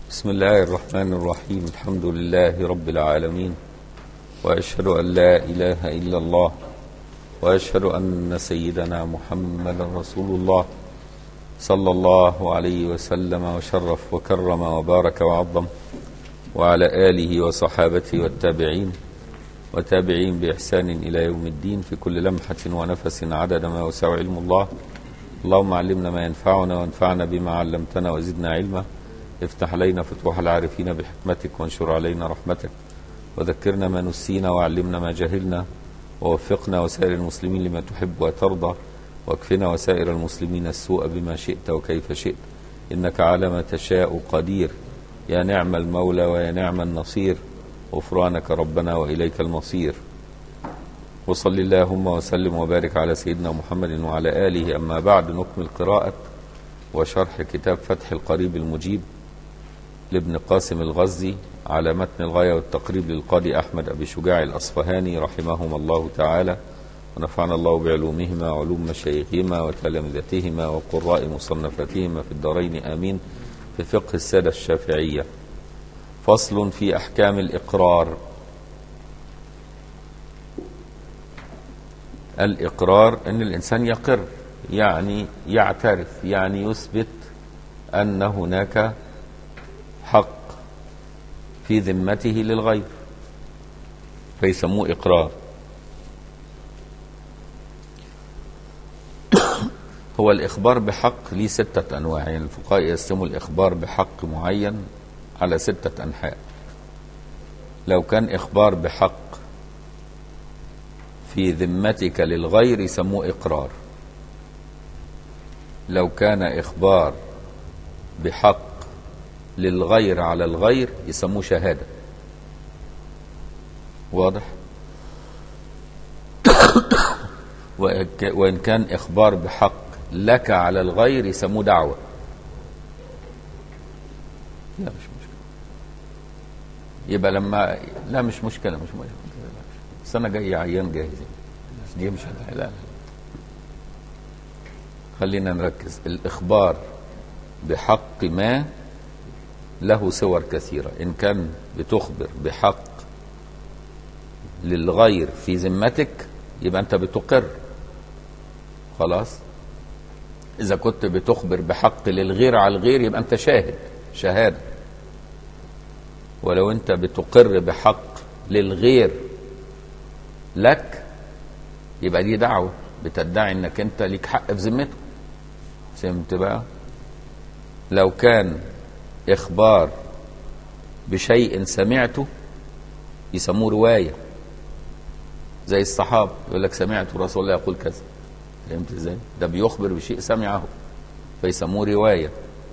بسم الله الرحمن الرحيم الحمد لله رب العالمين واشهد ان لا اله الا الله واشهد ان سيدنا محمدا رسول الله صلى الله عليه وسلم وشرف وكرم وبارك وعظم وعلى اله وصحابته والتابعين وتابعين باحسان الى يوم الدين في كل لمحه ونفس عدد ما وسع علم الله اللهم علمنا ما ينفعنا وانفعنا بما علمتنا وزدنا علما افتح علينا فتوح العارفين بحكمتك وانشر علينا رحمتك وذكرنا ما نسينا وعلمنا ما جهلنا ووفقنا وسائر المسلمين لما تحب وترضى واكفنا وسائر المسلمين السوء بما شئت وكيف شئت انك على ما تشاء قدير يا نعم المولى ويا نعم النصير غفرانك ربنا واليك المصير وصل اللهم وسلم وبارك على سيدنا محمد وعلى اله اما بعد نكمل قراءه وشرح كتاب فتح القريب المجيب لابن قاسم الغزي على متن الغاية والتقريب للقاضي أحمد أبي شجاع الأصفهاني رحمهما الله تعالى ونفعنا الله بعلومهما وعلوم مشايخهما وتلامذتهما وقراء مصنفاتهما في الدارين آمين في فقه السادة الشافعية فصل في أحكام الإقرار الإقرار أن الإنسان يقر يعني يعترف يعني يثبت أن هناك حق في ذمته للغير فيسموه إقرار هو الإخبار بحق ليه ستة أنواع يعني الفقهاء يقسموا الإخبار بحق معين على ستة أنحاء لو كان إخبار بحق في ذمتك للغير يسموه إقرار لو كان إخبار بحق للغير على الغير يسموه شهادة واضح وإن كان إخبار بحق لك على الغير يسموه دعوة لا مش مشكلة يبقى لما لا مش مشكلة مش مشكلة بس أنا جاي عيان جاهز دي مش لا لا خلينا نركز الإخبار بحق ما له صور كثيرة إن كان بتخبر بحق للغير في ذمتك يبقى أنت بتقر خلاص إذا كنت بتخبر بحق للغير على الغير يبقى أنت شاهد شهادة ولو أنت بتقر بحق للغير لك يبقى دي دعوة بتدعي انك انت ليك حق في ذمته فهمت بقى لو كان اخبار بشيء سمعته يسموه روايه زي الصحابه يقول لك سمعت رسول الله يقول كذا فهمت ازاي ده بيخبر بشيء سمعه فيسموه روايه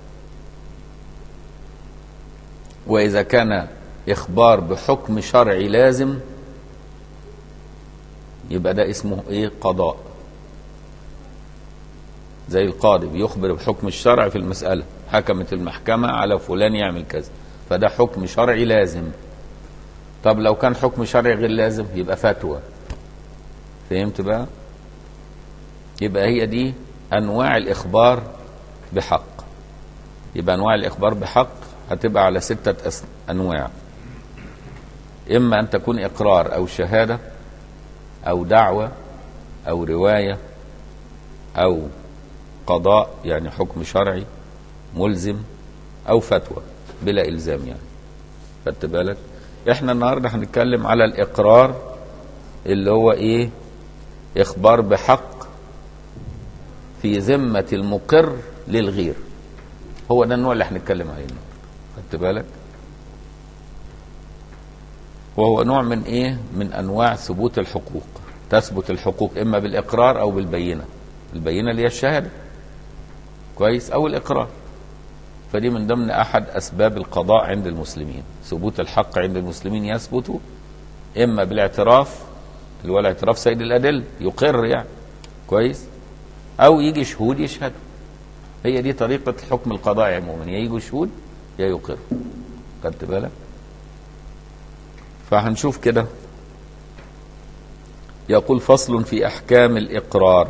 واذا كان اخبار بحكم شرعي لازم يبقى ده اسمه ايه قضاء زي القاضي بيخبر بحكم الشرع في المسألة حكمت المحكمة على فلان يعمل كذا فده حكم شرعي لازم طب لو كان حكم شرعي غير لازم يبقى فتوى فهمت بقى يبقى هي دي أنواع الإخبار بحق يبقى أنواع الإخبار بحق هتبقى على ستة أنواع إما أن تكون إقرار أو شهادة أو دعوة أو رواية أو قضاء يعني حكم شرعي ملزم أو فتوى بلا إلزام يعني خدت بالك احنا النهارده هنتكلم على الإقرار اللي هو إيه إخبار بحق في ذمة المقر للغير هو ده النوع اللي هنتكلم عليه النهارده خدت بالك وهو نوع من ايه من انواع ثبوت الحقوق تثبت الحقوق اما بالاقرار او بالبينه البينه اللي هي الشهاده كويس او الاقرار فدي من ضمن احد اسباب القضاء عند المسلمين ثبوت الحق عند المسلمين يثبت اما بالاعتراف اللي هو الاعتراف سيد الادله يقر يعني كويس او يجي شهود يشهدوا هي دي طريقه الحكم القضائي عموما يا يجوا شهود يا يقر خدت بالك فهنشوف كده يقول فصل في احكام الاقرار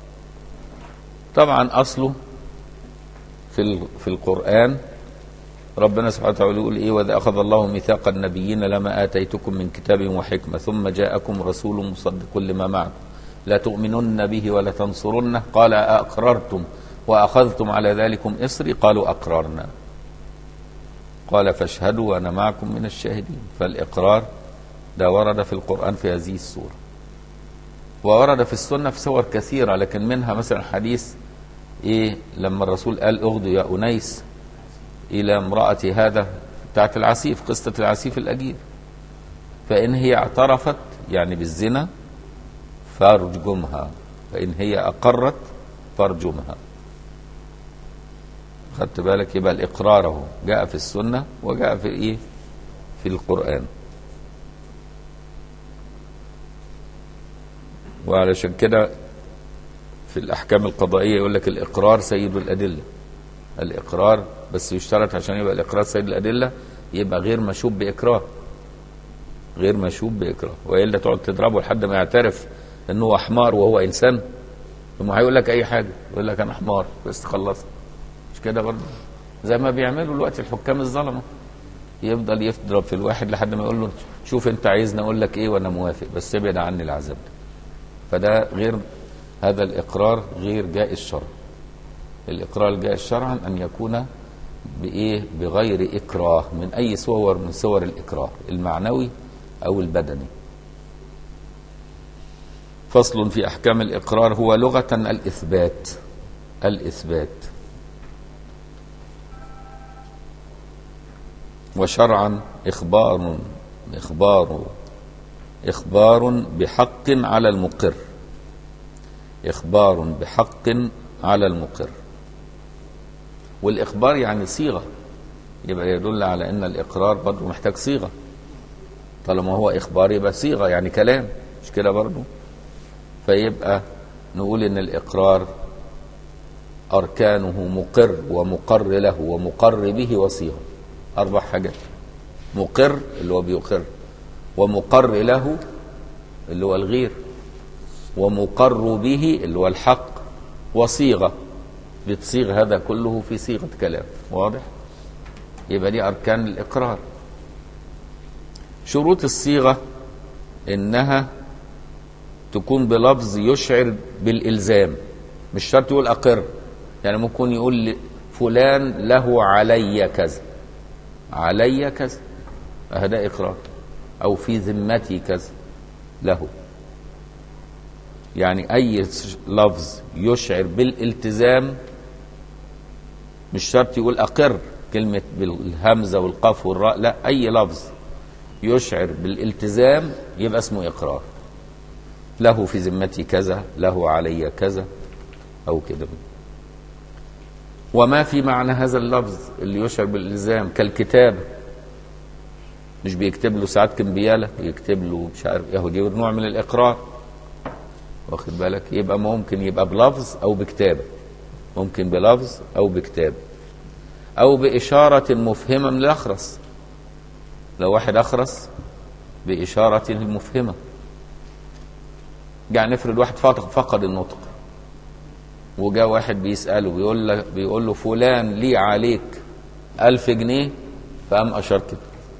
طبعا اصله في في القران ربنا سبحانه وتعالى يقول ايه واذا اخذ الله ميثاق النبيين لما اتيتكم من كتاب وحكمه ثم جاءكم رسول مصدق لما معكم لا تؤمنن به ولا تنصرنه قال أأقررتم وأخذتم على ذلكم إصري قالوا أقررنا قال فاشهدوا وأنا معكم من الشاهدين فالإقرار ده ورد في القرآن في هذه السورة وورد في السنة في صور كثيرة لكن منها مثلا حديث إيه لما الرسول قال اغدوا يا أنيس إلى امرأة هذا بتاعت العسيف قصة العسيف الأجير فإن هي اعترفت يعني بالزنا فارجمها فإن هي أقرت فارجمها خدت بالك يبقى الإقرار اهو جاء في السنة وجاء في إيه في القرآن وعلشان كده في الأحكام القضائية يقول لك الإقرار سيد الأدلة الإقرار بس يشترط عشان يبقى الإقرار سيد الأدلة يبقى غير مشوب بإكراه غير مشوب بإكراه وإلا تقعد تضربه لحد ما يعترف إنه هو حمار وهو إنسان ثم هيقول لك أي حاجة يقول لك أنا حمار بس خلص مش كده برضه زي ما بيعملوا دلوقتي الحكام الظلمة يفضل يضرب في الواحد لحد ما يقول له شوف أنت عايزني أقول لك إيه وأنا موافق بس ابعد عني العذاب ده فده غير هذا الإقرار غير جائز شرعا الإقرار الجائز شرعا أن يكون بإيه بغير إكراه من أي صور من صور الإكراه المعنوي أو البدني فصل في أحكام الإقرار هو لغة الإثبات الإثبات وشرعا إخبار إخبار إخبار بحق على المقر إخبار بحق على المقر والإخبار يعني صيغة يبقى يدل على أن الإقرار برضه محتاج صيغة طالما هو إخبار يبقى صيغة يعني كلام مش كده برضه فيبقى نقول ان الاقرار اركانه مقر ومقر له ومقر به وصيغه اربع حاجات مقر اللي هو بيقر ومقر له اللي هو الغير ومقر به اللي هو الحق وصيغه بتصيغ هذا كله في صيغه كلام واضح يبقى دي اركان الاقرار شروط الصيغه انها تكون بلفظ يشعر بالالزام مش شرط يقول اقر يعني ممكن يقول فلان له علي كذا علي كذا هذا اقرار او في ذمتي كذا له يعني اي لفظ يشعر بالالتزام مش شرط يقول اقر كلمه بالهمزه والقاف والراء لا اي لفظ يشعر بالالتزام يبقى اسمه اقرار له في ذمتي كذا له علي كذا او كده وما في معنى هذا اللفظ اللي يشعر بالالزام كالكتاب مش بيكتب له ساعات كمبياله يكتب له مش عارف ايه دي نوع من الاقرار واخد بالك يبقى ممكن يبقى بلفظ او بكتابه ممكن بلفظ او بكتابه او باشاره مفهمه من الاخرس لو واحد اخرس باشاره مفهمه يعني نفرض واحد فقد النطق وجاء واحد بيسأله بيقول له بيقول له فلان لي عليك ألف جنيه فقام أشار كده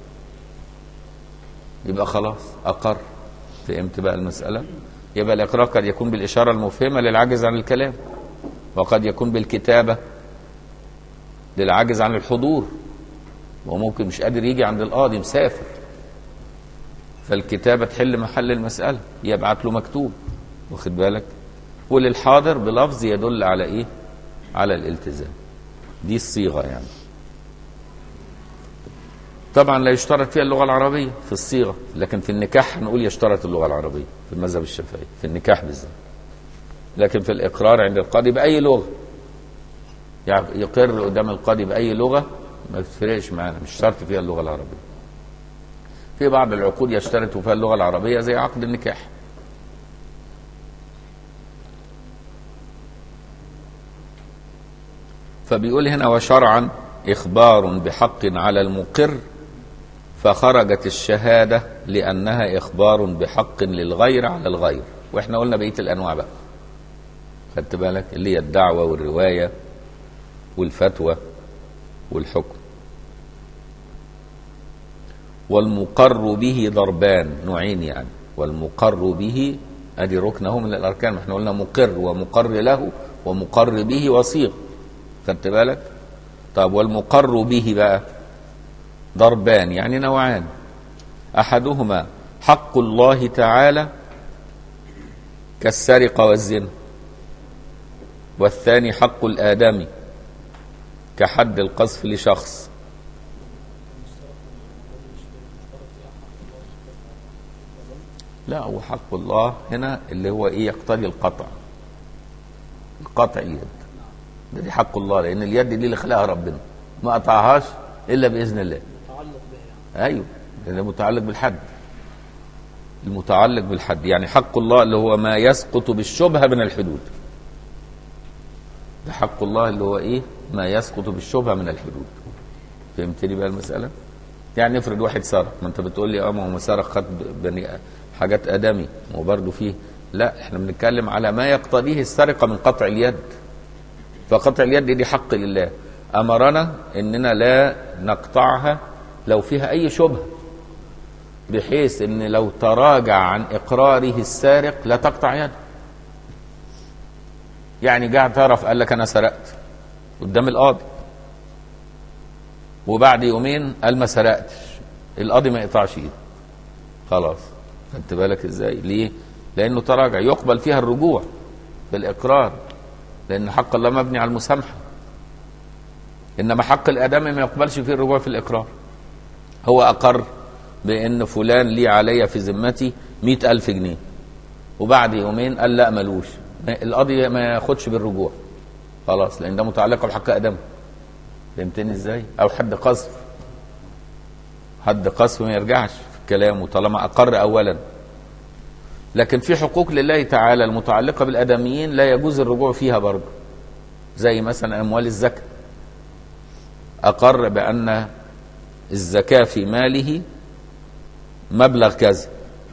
يبقى خلاص أقر فهمت بقى المسألة يبقى الإقرار قد يكون بالإشارة المفهمة للعجز عن الكلام وقد يكون بالكتابة للعجز عن الحضور وممكن مش قادر يجي عند القاضي مسافر فالكتابة تحل محل المسألة يبعت له مكتوب واخد بالك وللحاضر بلفظ يدل على ايه على الالتزام دي الصيغة يعني طبعا لا يشترط فيها اللغة العربية في الصيغة لكن في النكاح هنقول يشترط اللغة العربية في المذهب الشافعي في النكاح بالذات لكن في الإقرار عند القاضي بأي لغة يعني يقر قدام القاضي بأي لغة ما تفرقش معانا مش شرط فيها اللغة العربية في بعض العقود يشترط فيها اللغة العربية زي عقد النكاح فبيقول هنا وشرعا إخبار بحق على المقر فخرجت الشهادة لأنها إخبار بحق للغير على الغير وإحنا قلنا بقية الأنواع بقى خدت بالك اللي هي الدعوة والرواية والفتوى والحكم والمقر به ضربان نوعين يعني والمقر به ادي ركنه من الاركان ما احنا قلنا مقر ومقر له ومقر به وصيغ خدت بالك طب والمقر به بقى ضربان يعني نوعان احدهما حق الله تعالى كالسرقه والزنا والثاني حق الادمي كحد القذف لشخص لا هو حق الله هنا اللي هو ايه يقتضي القطع القطع اليد ده دي حق الله لان اليد دي اللي خلقها ربنا ما قطعهاش الا باذن الله متعلق به يعني ايوه لانه متعلق بالحد المتعلق بالحد يعني حق الله اللي هو ما يسقط بالشبهه من الحدود ده حق الله اللي هو ايه ما يسقط بالشبهه من الحدود فهمتني بقى المساله يعني افرض واحد سرق ما انت بتقول لي اه ما هو سرق خد بني حاجات ادمي ما هو برضه فيه لا احنا بنتكلم على ما يقتضيه السرقه من قطع اليد فقطع اليد دي حق لله امرنا اننا لا نقطعها لو فيها اي شبهه بحيث ان لو تراجع عن اقراره السارق لا تقطع يده يعني جه اعترف قال لك انا سرقت قدام القاضي وبعد يومين قال ما سرقتش القاضي ما يقطعش ايده خلاص خدت بالك ازاي ليه لانه تراجع يقبل فيها الرجوع بالاقرار لان حق الله مبني على المسامحه انما حق الادمي ما يقبلش فيه الرجوع في الاقرار هو اقر بان فلان لي علي في ذمتي مئة ألف جنيه وبعد يومين قال لا ملوش ما- القاضي ما ياخدش بالرجوع خلاص لان ده متعلق بحق ادم فهمتني ازاي او حد قذف حد قذف ما يرجعش في كلامه طالما اقر اولا لكن في حقوق لله تعالى المتعلقه بالادميين لا يجوز الرجوع فيها برضه زي مثلا اموال الزكاه اقر بان الزكاه في ماله مبلغ كذا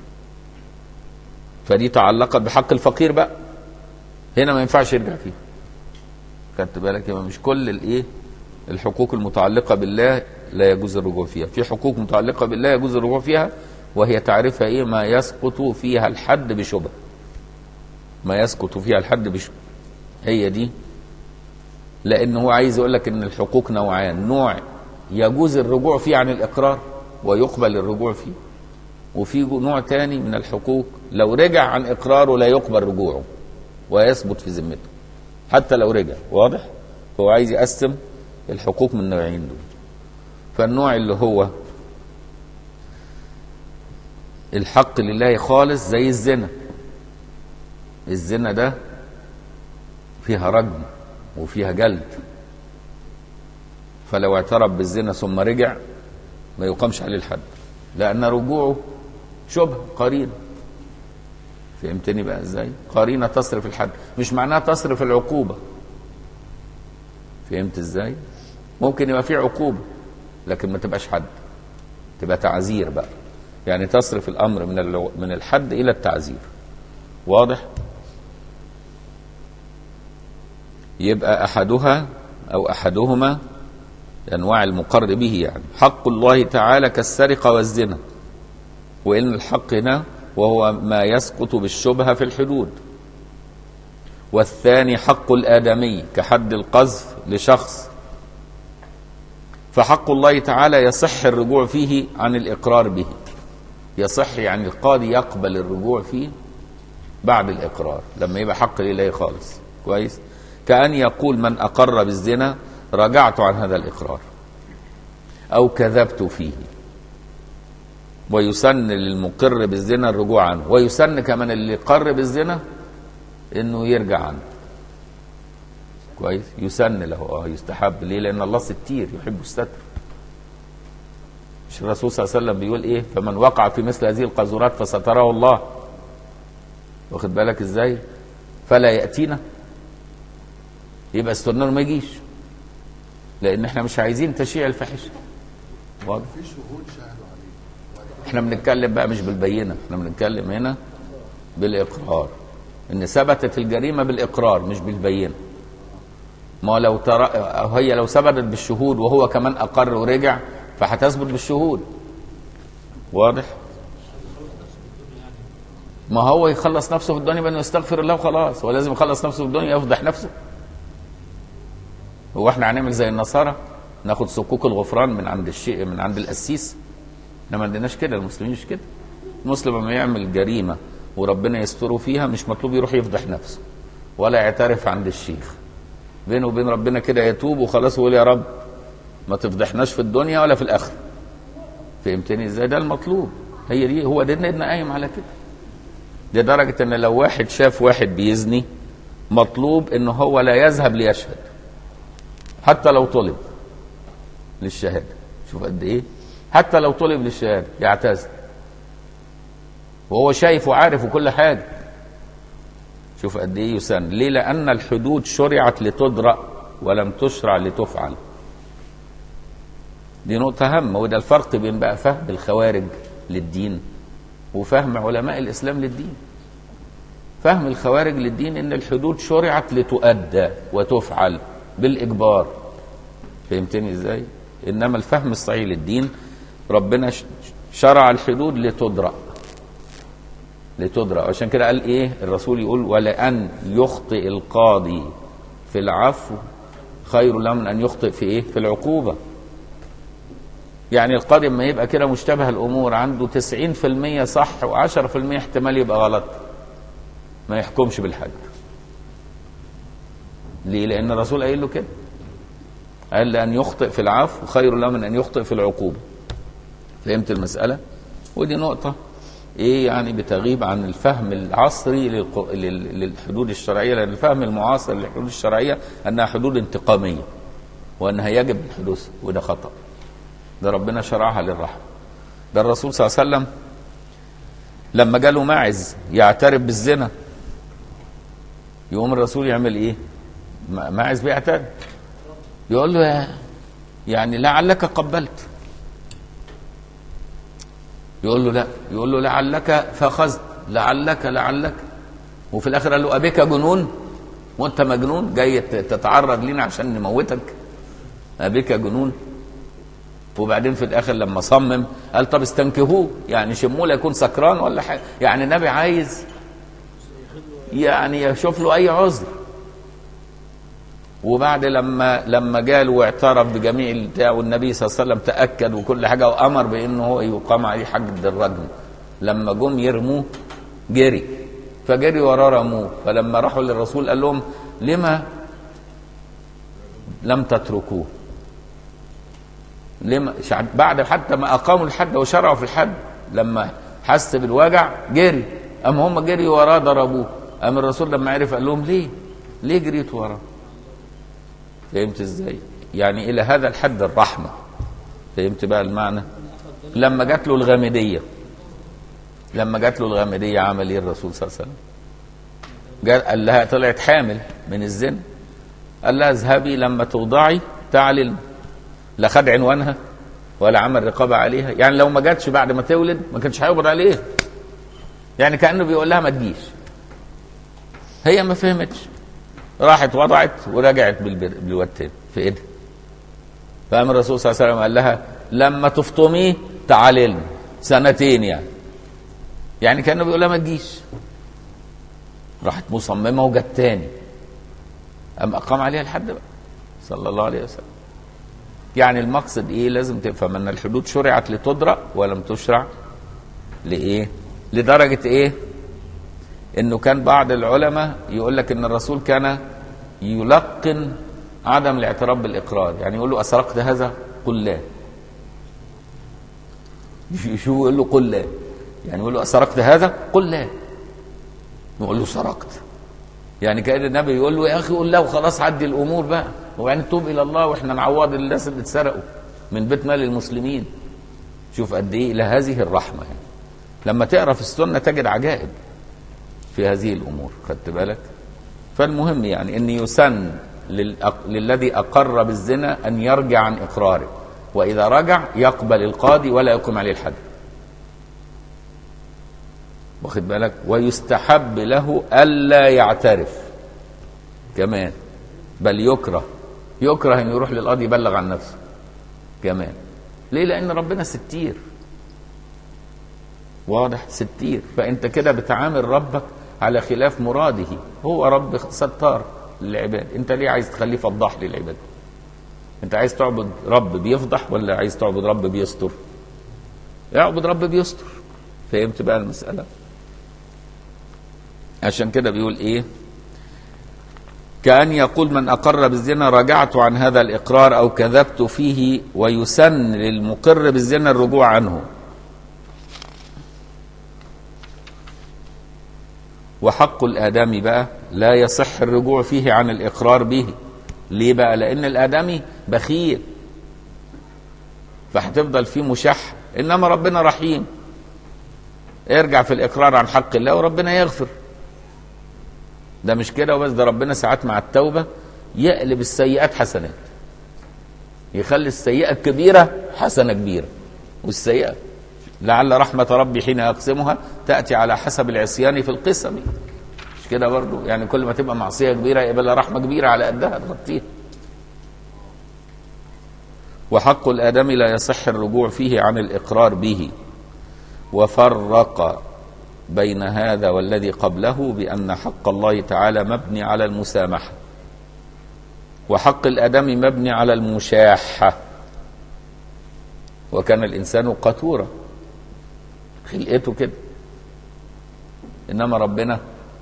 فدي تعلقت بحق الفقير بقى هنا ما ينفعش يرجع فيه خدت بالك يبقى مش كل الايه الحقوق المتعلقه بالله لا يجوز الرجوع فيها في حقوق متعلقه بالله يجوز الرجوع فيها وهي تعرفها ايه ما يسقط فيها الحد بشبه ما يسقط فيها الحد بشبه هي دي لان هو عايز يقول لك ان الحقوق نوعان نوع يجوز الرجوع فيه عن الاقرار ويقبل الرجوع فيه وفي نوع تاني من الحقوق لو رجع عن اقراره لا يقبل رجوعه ويثبت في ذمته حتى لو رجع واضح هو عايز يقسم الحقوق من النوعين دول فالنوع اللي هو الحق لله خالص زي الزنا الزنا ده فيها رجم وفيها جلد فلو اعترف بالزنا ثم رجع ما يقامش عليه الحد لأن رجوعه شبه قرينة فهمتني بقى ازاي قرينة تصرف الحد مش معناها تصرف العقوبة فهمت ازاي ممكن يبقى في عقوبة لكن ما تبقاش حد تبقى تعزير بقى يعني تصرف الأمر من الع- من الحد إلى التعزير واضح يبقى أحدها أو أحدهما أنواع المقر به يعني حق الله تعالى كالسرقة والزنا وإن الحق هنا وهو ما يسقط بالشبهة في الحدود والثاني حق الآدمي كحد القذف لشخص فحق الله تعالى يصح الرجوع فيه عن الإقرار به يصح يعني القاضي يقبل الرجوع فيه بعد الإقرار لما يبقى حق لله خالص كويس كأن يقول من أقر بالزنا رجعت عن هذا الإقرار أو كذبت فيه ويسن للمقر بالزنا الرجوع عنه ويسن كمان اللي قر بالزنا انه يرجع عنه كويس يسن له اه يستحب ليه لان الله ستير يحب الستر مش الرسول صلى الله عليه وسلم بيقول ايه فمن وقع في مثل هذه القاذورات فستره الله واخد بالك ازاي فلا ياتينا يبقى استنى ما يجيش لان احنا مش عايزين تشيع الفاحشه واضح في شهود شهدوا عليه احنا بنتكلم بقى مش بالبينه احنا بنتكلم هنا بالاقرار ان ثبتت الجريمه بالاقرار مش بالبينه ما لو ترى هي لو ثبتت بالشهود وهو كمان اقر ورجع فهتثبت بالشهود واضح ما هو يخلص نفسه في الدنيا بانه يستغفر الله وخلاص هو لازم يخلص نفسه في الدنيا يفضح نفسه هو احنا هنعمل زي النصارى ناخد صكوك الغفران من عند الشيء من عند القسيس احنا ما عندناش كده المسلمين مش كده المسلم لما يعمل جريمه وربنا يستره فيها مش مطلوب يروح يفضح نفسه ولا يعترف عند الشيخ بينه وبين ربنا كده يتوب وخلاص ويقول يا رب ما تفضحناش في الدنيا ولا في الاخره فهمتني ازاي ده المطلوب هي دي هو ديننا قايم على كده لدرجه ان لو واحد شاف واحد بيزني مطلوب ان هو لا يذهب ليشهد حتى لو طلب للشهاده شوف قد ايه حتى لو طلب للشهاده يعتذر وهو شايف وعارف وكل حاجه شوف قد ايه يسن ليه لان الحدود شرعت لتدرأ ولم تشرع لتفعل دي نقطة هامة وده الفرق بين بقى فهم الخوارج للدين وفهم علماء الإسلام للدين فهم الخوارج للدين إن الحدود شرعت لتؤدى وتفعل بالإجبار فهمتني إزاي؟ إنما الفهم الصحيح للدين ربنا ش- شرع الحدود لتدرأ لتدرأ عشان كده قال إيه الرسول يقول ولأن يخطئ القاضي في العفو خير له من أن يخطئ في إيه؟ في العقوبة يعني القاضي لما يبقى كده مشتبه الامور عنده 90% صح و10% احتمال يبقى غلط ما يحكمش بالحد ليه لان الرسول قايل له كده قال لان يخطئ في العفو خير له من ان يخطئ في العقوبه فهمت المساله ودي نقطه ايه يعني بتغيب عن الفهم العصري للق- لل- للحدود الشرعيه لان الفهم المعاصر للحدود الشرعيه انها حدود انتقاميه وانها يجب الحدوث وده خطأ ده ربنا شرعها للرحمة ده الرسول صلى الله عليه وسلم لما جاله ماعز يعترف بالزنا يقوم الرسول يعمل ايه ما- ماعز بيعترف يقول له يا يعني لعلك قبلت يقول له لا يقول له لعلك فاخذت لعلك لعلك وفي الاخر قال له ابيك جنون وانت مجنون جاي ت- تتعرض لينا عشان نموتك ابيك جنون وبعدين في الاخر لما صمم قال طب استنكهوه يعني شموه لا يكون سكران ولا حاجه يعني النبي عايز يعني يشوف له اي عذر وبعد لما لما جاله واعترف بجميع البتاع والنبي صلى الله عليه وسلم تاكد وكل حاجه وامر بانه هو يقام عليه حد الرجم لما جم يرموه جري فجري وراه رموه فلما راحوا للرسول قال لهم لما لم تتركوه لما شع- بعد حتى ما اقاموا الحد وشرعوا في الحد لما حس بالوجع جري اما هم جري وراه ضربوه اما الرسول لما عرف قال لهم ليه ليه جريت وراه فهمت ازاي يعني الى هذا الحد الرحمه فهمت بقى المعنى لما جات له الغامديه لما جات له الغامديه عمل ايه الرسول صلى الله عليه وسلم جاء قال لها طلعت حامل من الزنا قال لها اذهبي لما توضعي تعالي لا خد عنوانها ولا عمل رقابه عليها يعني لو ما جاتش بعد ما تولد ما كانش هيقبض عليها يعني كانه بيقول لها ما تجيش هي ما فهمتش راحت وضعت ورجعت بالبر- بالواد تاني في ايدها فقام الرسول صلى الله عليه وسلم قال لها لما تفطمي تعالي لنا سنتين يعني يعني كانه بيقول لها ما تجيش راحت مصممه وجت تاني قام اقام عليها الحد بقى صلى الله عليه وسلم يعني المقصد ايه لازم تفهم ان الحدود شرعت لتدرأ ولم تشرع لايه لدرجه ايه انه كان بعض العلماء يقول لك ان الرسول كان يلقن عدم الاعتراف بالاقرار يعني يقول له اسرقت هذا قل لا شو يقول له قل لا يعني يقول له اسرقت هذا قل لا يقول له سرقت يعني كان النبي يقول له يا اخي قول لا وخلاص عدي الامور بقى وبعدين توب الى الله واحنا نعوض الناس اللي اتسرقوا من بيت مال المسلمين شوف قد ايه الى هذه الرحمه يعني لما تقرا في السنه تجد عجائب في هذه الامور خدت بالك فالمهم يعني ان يسن للأق... للذي اقر بالزنا ان يرجع عن اقراره واذا رجع يقبل القاضي ولا يقيم عليه الحد واخد بالك ويستحب له الا يعترف كمان بل يكره يكره ان يروح للقاضي يبلغ عن نفسه كمان ليه لان ربنا ستير واضح ستير فانت كده بتعامل ربك على خلاف مراده هو رب ستار للعباد انت ليه عايز تخليه فضاح للعباد انت عايز تعبد رب بيفضح ولا عايز تعبد رب بيستر اعبد رب بيستر فهمت بقى المسألة عشان كده بيقول ايه كأن يقول من أقر بالزنا رجعت عن هذا الإقرار أو كذبت فيه ويسن للمقر بالزنا الرجوع عنه وحق الآدمي بقى لا يصح الرجوع فيه عن الإقرار به ليه بقى لأن الآدمي بخيل فهتفضل فيه مشح إنما ربنا رحيم ارجع في الإقرار عن حق الله وربنا يغفر ده مش كده وبس ده ربنا ساعات مع التوبة يقلب السيئات حسنات يخلي السيئة الكبيرة حسنة كبيرة والسيئة لعل رحمة ربي حين يقسمها تأتي على حسب العصيان في القسم مش كده برضو يعني كل ما تبقى معصية كبيرة يبقى لها رحمة كبيرة على قدها تغطيها وحق الآدمي لا يصح الرجوع فيه عن الإقرار به وفرق بين هذا والذي قبله بأن حق الله تعالى مبني على المسامحة وحق الآدمي مبني على المشاحة وكان الإنسان قتورا خلقته كده إنما ربنا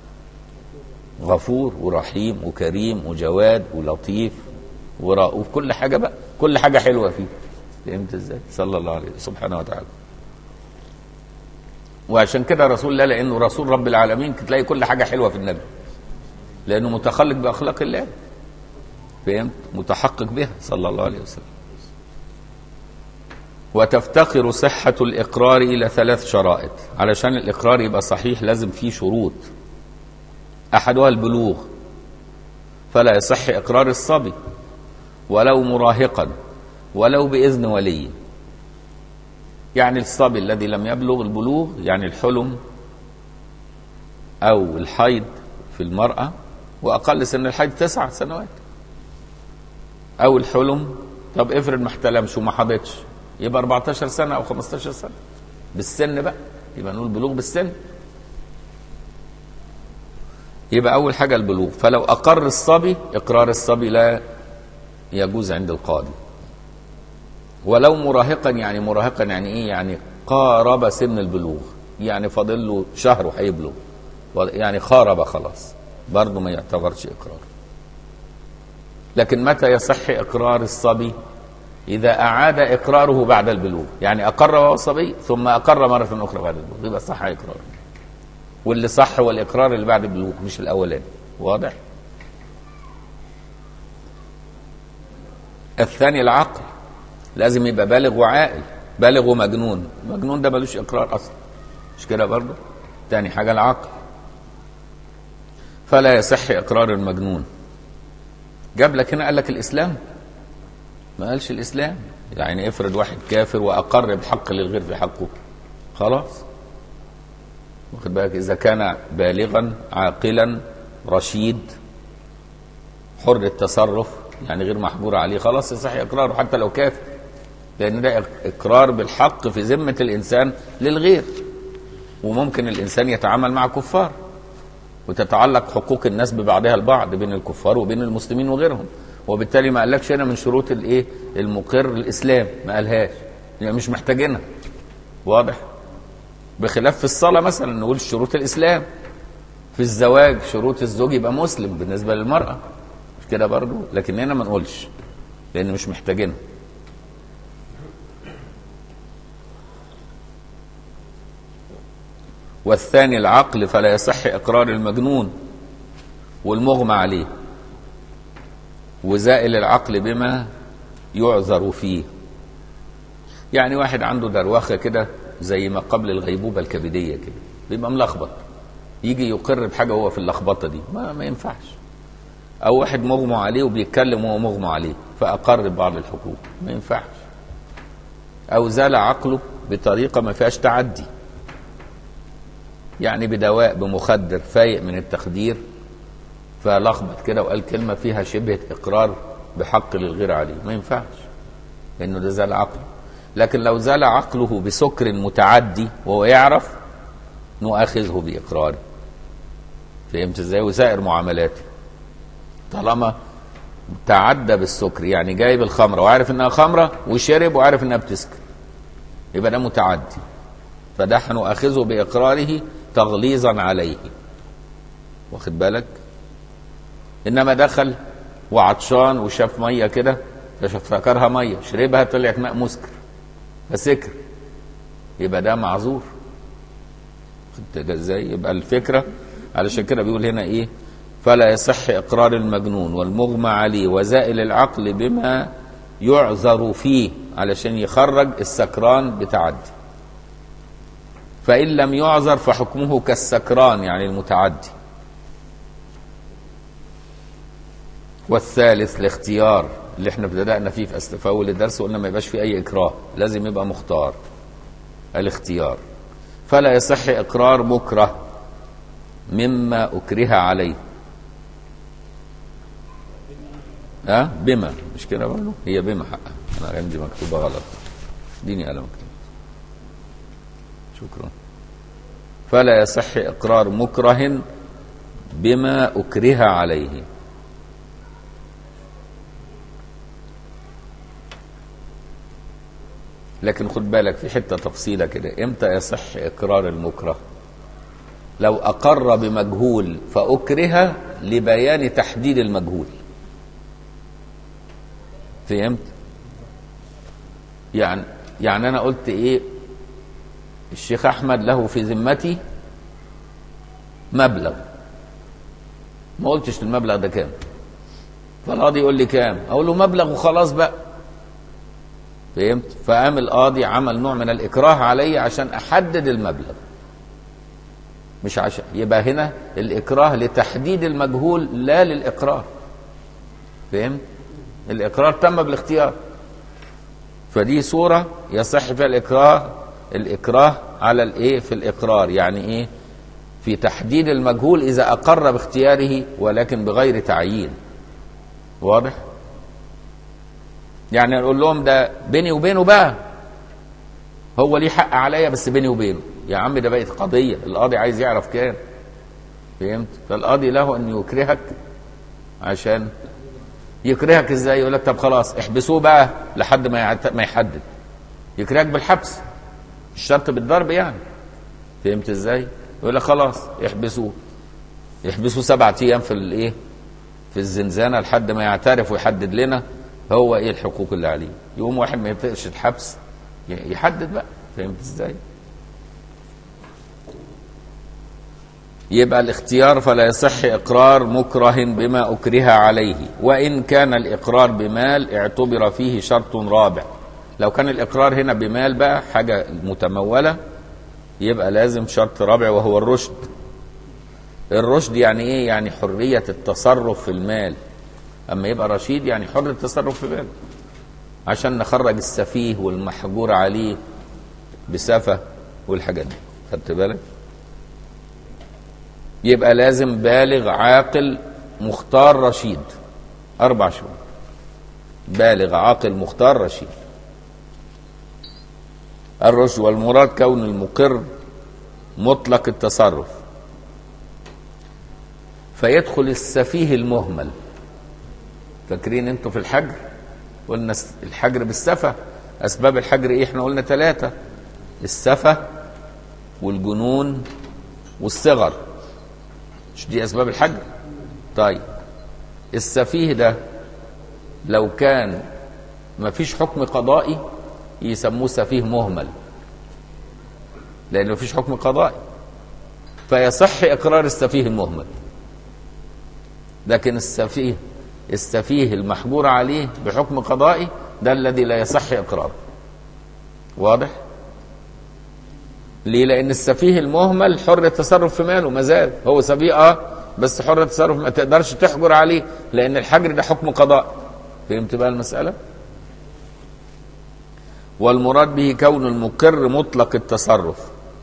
غفور ورحيم وكريم وجواد ولطيف ورؤوف كل حاجة بقى كل حاجة حلوة فيه فهمت ازاي صلى الله عليه سبحانه وتعالى وعشان كده رسول الله لانه رسول رب العالمين تلاقي كل حاجه حلوه في النبي لانه متخلق باخلاق الله فهمت متحقق بها صلى الله عليه وسلم وتفتقر صحة الإقرار إلى ثلاث شرائط علشان الإقرار يبقى صحيح لازم فيه شروط أحدها البلوغ فلا يصح إقرار الصبي ولو مراهقا ولو بإذن ولي يعني الصبي الذي لم يبلغ البلوغ يعني الحلم أو الحيض في المرأة وأقل سن الحيض تسع سنوات أو الحلم طب افرض ما احتلمش وما حضتش يبقى 14 سنة أو 15 سنة بالسن بقى يبقى نقول بلوغ بالسن يبقى أول حاجة البلوغ فلو أقر الصبي إقرار الصبي لا يجوز عند القاضي ولو مراهقا يعني مراهقا يعني ايه يعني قارب سن البلوغ يعني فاضل له شهر وهيبلغ يعني خارب خلاص برضه ما يعتبرش اقرار لكن متى يصح اقرار الصبي اذا اعاد اقراره بعد البلوغ يعني اقر وهو صبي ثم اقر مره اخرى بعد البلوغ يبقى صح اقراره واللي صح هو الاقرار اللي بعد البلوغ مش الاولاني واضح الثاني العقل لازم يبقى بالغ وعاقل بالغ ومجنون مجنون ده ملوش اقرار اصلا مش كده برضه تاني حاجه العقل فلا يصح اقرار المجنون جاب لك هنا قال لك الاسلام ما قالش الاسلام يعني افرض واحد كافر واقر بحق للغير في حقه خلاص واخد بالك اذا كان بالغا عاقلا رشيد حر التصرف يعني غير محجور عليه خلاص يصح اقراره حتى لو كافر لان ده اقرار بالحق في ذمه الانسان للغير وممكن الانسان يتعامل مع كفار وتتعلق حقوق الناس ببعضها البعض بين الكفار وبين المسلمين وغيرهم وبالتالي ما قالكش هنا من شروط الايه المقر الاسلام ما قالهاش يعني مش محتاجينها واضح بخلاف في الصلاه مثلا نقول شروط الاسلام في الزواج شروط الزوج يبقى مسلم بالنسبه للمراه مش كده برضو لكن هنا ما نقولش لان مش محتاجينها والثاني العقل فلا يصح اقرار المجنون والمغمى عليه وزائل العقل بما يعذر فيه يعني واحد عنده دروخه كده زي ما قبل الغيبوبه الكبديه كده بيبقى ملخبط يجي يقر بحاجه هو في اللخبطه دي ما, ما ينفعش او واحد مغمى عليه وبيتكلم وهو مغمى عليه فاقر ببعض الحقوق ما ينفعش او زال عقله بطريقه ما فيهاش تعدي يعني بدواء بمخدر فايق من التخدير فلخبط كده وقال كلمة فيها شبه إقرار بحق للغير عليه ما ينفعش لأنه ده زال عقله لكن لو زال عقله بسكر متعدي وهو يعرف نؤاخذه بإقراره فهمت ازاي وسائر معاملاته طالما تعدى بالسكر يعني جايب الخمرة وعارف انها خمرة وشرب وعارف انها بتسكر يبقى ده متعدي فده هنؤاخذه بإقراره تغليظا عليه واخد بالك انما دخل وعطشان وشاف ميه كده فافتكرها ميه شربها طلعت ماء مسكر فسكر يبقى ده معذور خدت ازاي يبقى الفكره علشان كده بيقول هنا ايه فلا يصح اقرار المجنون والمغمى عليه وزائل العقل بما يعذر فيه علشان يخرج السكران بتعدي فان لم يعذر فحكمه كالسكران يعني المتعدي والثالث الاختيار اللي احنا بدأنا فيه في أس- في اول الدرس قلنا ما يبقاش فيه اي اكراه لازم يبقى مختار الاختيار فلا يصح اقرار مكره مما اكره عليه ها بما مش كده برضه هي بما حقها انا عندي مكتوبه غلط اديني قلم كده شكرا فلا يصح اقرار مكره بما اكره عليه لكن خد بالك في حته تفصيله كده امتى يصح اقرار المكره لو اقر بمجهول فاكره لبيان تحديد المجهول فهمت يعني يعني انا قلت ايه الشيخ احمد له في ذمتي مبلغ ما قلتش المبلغ ده كام فالقاضي يقول لي كام اقول له مبلغ وخلاص بقى فهمت فقام القاضي عمل نوع من الاكراه علي عشان احدد المبلغ مش عشان يبقى هنا الاكراه لتحديد المجهول لا للاقرار فهمت الاقرار تم بالاختيار فدي صوره يصح فيها الاكراه الاكراه على الايه في الاقرار يعني ايه في تحديد المجهول اذا اقر باختياره ولكن بغير تعيين واضح يعني نقول لهم ده بيني وبينه بقى هو ليه حق عليا بس بيني وبينه يا عم ده بقت قضيه القاضي عايز يعرف كام فهمت فالقاضي له ان يكرهك عشان يكرهك ازاي يقول لك طب خلاص احبسوه بقى لحد ما يعت- ما يحدد يكرهك بالحبس مش شرط بالضرب يعني فهمت ازاي يقول لك خلاص احبسوه يحبسوه سبعة ايام في الايه في الزنزانه لحد ما يعترف ويحدد لنا هو ايه الحقوق اللي عليه يقوم واحد ما يطيقش الحبس ي- يحدد بقى فهمت ازاي يبقى الاختيار فلا يصح اقرار مكره بما اكره عليه وان كان الاقرار بمال اعتبر فيه شرط رابع لو كان الاقرار هنا بمال بقى حاجه متموله يبقى لازم شرط رابع وهو الرشد الرشد يعني ايه يعني حريه التصرف في المال اما يبقى رشيد يعني حر التصرف في ماله عشان نخرج السفيه والمحجور عليه بسفه والحاجات دي خدت بالك يبقى لازم بالغ عاقل مختار رشيد اربع شهور بالغ عاقل مختار رشيد الرشد والمراد كون المقر مطلق التصرف فيدخل السفيه المهمل فاكرين انتوا في الحجر قلنا الس- الحجر بالسفة اسباب الحجر ايه احنا قلنا ثلاثة السفة والجنون والصغر مش دي اسباب الحجر طيب السفيه ده لو كان ما فيش حكم قضائي يسموه سفيه مهمل لان ما فيش حكم قضائي فيصح اقرار السفيه المهمل لكن السفيه السفيه المحجور عليه بحكم قضائي ده الذي لا يصح اقراره واضح ليه لان السفيه المهمل حر التصرف في ماله ما زال هو سفيه اه بس حر التصرف ما تقدرش تحجر عليه لان الحجر ده حكم قضاء فهمت بقى المساله والمراد به كون المقر مطلق التصرف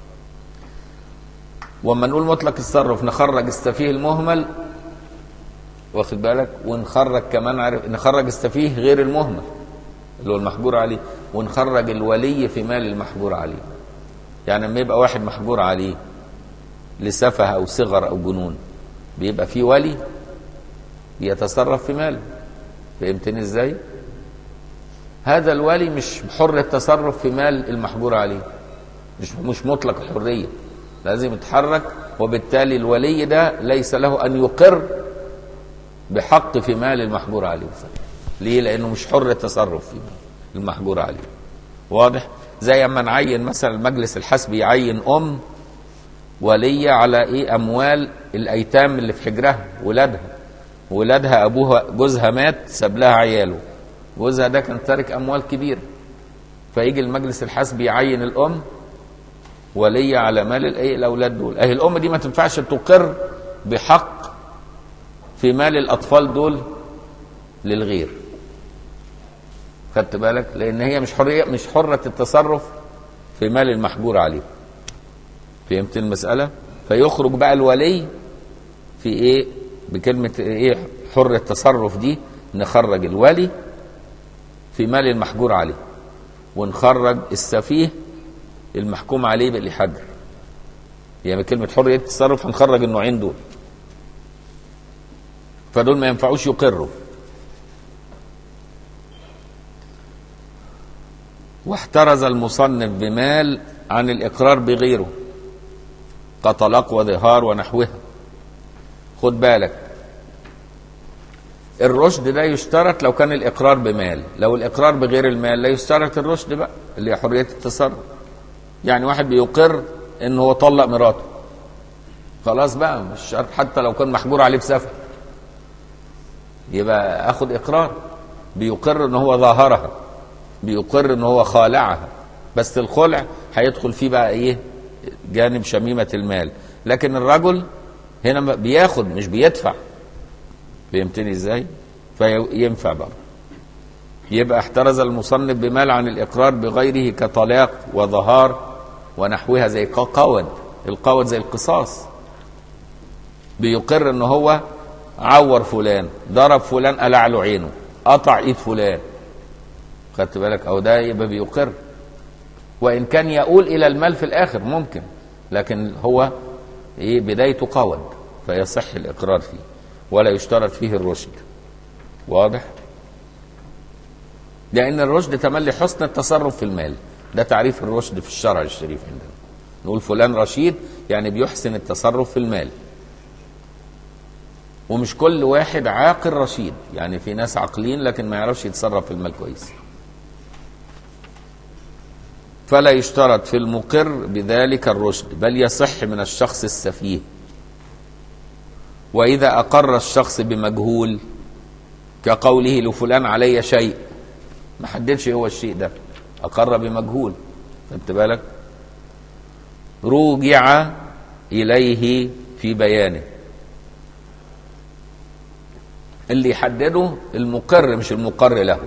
وما نقول مطلق التصرف نخرج السفيه المهمل واخد بالك ونخرج كمان عارف نخرج السفيه غير المهمل اللي هو المحجور عليه ونخرج الولي في مال المحجور عليه يعني لما يبقى واحد محجور عليه لسفه او صغر او جنون بيبقى في ولي يتصرف في ماله فهمتني ازاي هذا الولي مش حر التصرف في مال المحجور عليه مش مش مطلق الحريه لازم يتحرك وبالتالي الولي ده ليس له ان يقر بحق في مال المحجور عليه ليه لانه مش حر التصرف في مال المحجور عليه واضح زي اما نعين مثلا المجلس الحسبي يعين ام ولية على ايه اموال الايتام اللي في حجرها ولادها ولادها ابوها جوزها مات ساب لها عياله جوزها ده كان تارك اموال كبيره فيجي المجلس الحسبي يعين الام ولية على مال الايه الاولاد دول اهي الام دي ما تنفعش تقر بحق في مال الاطفال دول للغير خدت بالك لان هي مش حريه مش حره التصرف في مال المحجور عليه فهمت المساله فيخرج بقى الولي في ايه بكلمه ايه حر التصرف دي نخرج الولي في مال المحجور عليه ونخرج السفيه المحكوم عليه بالحجر يعني كلمة حرية التصرف هنخرج النوعين دول فدول ما ينفعوش يقروا واحترز المصنف بمال عن الإقرار بغيره كطلاق وظهار ونحوها خد بالك الرشد ده يشترط لو كان الإقرار بمال لو الإقرار بغير المال لا يشترط الرشد بقى اللي هي حرية التصرف يعني واحد بيقر ان هو طلق مراته خلاص بقى مش شرط حتى لو كان محجور عليه بسفه يبقى اخد اقرار بيقر ان هو ظاهرها بيقر ان هو خالعها بس الخلع هيدخل فيه بقى ايه جانب شميمة المال لكن الرجل هنا بياخد مش بيدفع فهمتني ازاي فينفع بقى يبقى احترز المصنف بمال عن الإقرار بغيره كطلاق وظهار ونحوها زي قود القود زي القصاص بيقر ان هو عور فلان ضرب فلان قلع له عينه قطع ايد فلان خدت بالك او ده يبقى بيقر وان كان يقول الى المال في الاخر ممكن لكن هو ايه بدايته قود فيصح الاقرار فيه ولا يشترط فيه الرشد واضح لأن الرشد تملي حسن التصرف في المال ده تعريف الرشد في الشرع الشريف عندنا نقول فلان رشيد يعني بيحسن التصرف في المال ومش كل واحد عاقل رشيد يعني في ناس عاقلين لكن ما يعرفش يتصرف في المال كويس فلا يشترط في المقر بذلك الرشد بل يصح من الشخص السفيه وإذا أقر الشخص بمجهول كقوله لفلان علي شيء ما حددش هو الشيء ده أقر بمجهول خدت بالك رجع إليه في بيانه اللي يحدده المقر مش المقر له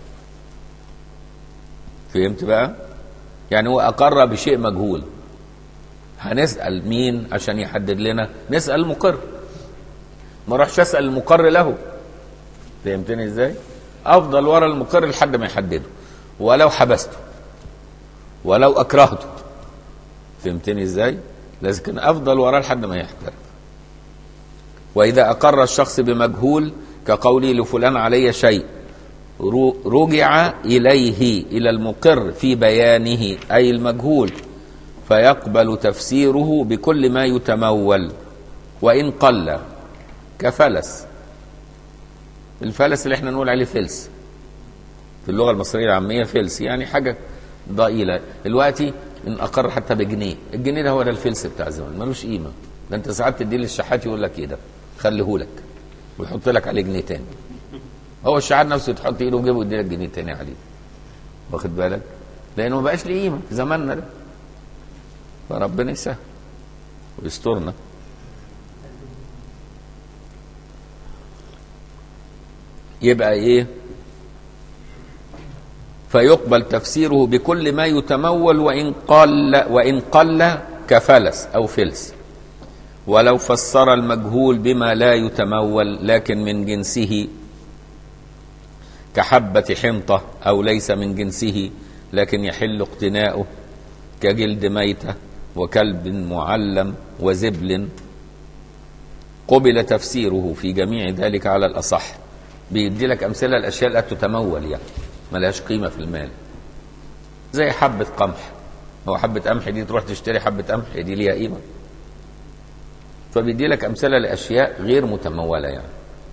فهمت بقى يعني هو أقر بشيء مجهول هنسأل مين عشان يحدد لنا نسأل المقر ما اروحش اسال المقر له فهمتني ازاي افضل ورا المقر لحد ما يحدده ولو حبسته ولو اكرهته فهمتني ازاي لكن افضل وراه لحد ما يحترف واذا اقر الشخص بمجهول كقولي لفلان علي شيء رجع اليه الى المقر في بيانه اي المجهول فيقبل تفسيره بكل ما يتمول وان قل كفلس الفلس اللي احنا نقول عليه فلس في اللغه المصريه العاميه فلس يعني حاجه ضئيله دلوقتي ان اقر حتى بجنيه الجنيه ده هو ده الفلس بتاع زمان ملوش قيمه ده انت ساعات تديه للشحات يقول لك ايه ده خليهولك ويحط لك عليه جنيه تاني هو الشحات نفسه تحط ايده وجيبه ويدي لك جنيه تاني عليه واخد بالك لانه ما بقاش ليه قيمه في زماننا ده فربنا يسهل ويسترنا يبقى ايه فيقبل تفسيره بكل ما يتمول وان قل وان قل كفلس او فلس ولو فسر المجهول بما لا يتمول لكن من جنسه كحبة حنطة أو ليس من جنسه لكن يحل اقتناؤه كجلد ميتة وكلب معلم وزبل قبل تفسيره في جميع ذلك على الأصح بيدي لك أمثلة الأشياء لا تتمول يعني ملهاش قيمة في المال زي حبة قمح هو حبة قمح دي تروح تشتري حبة قمح دي ليها قيمة فبيدي لك أمثلة لأشياء غير متمولة يعني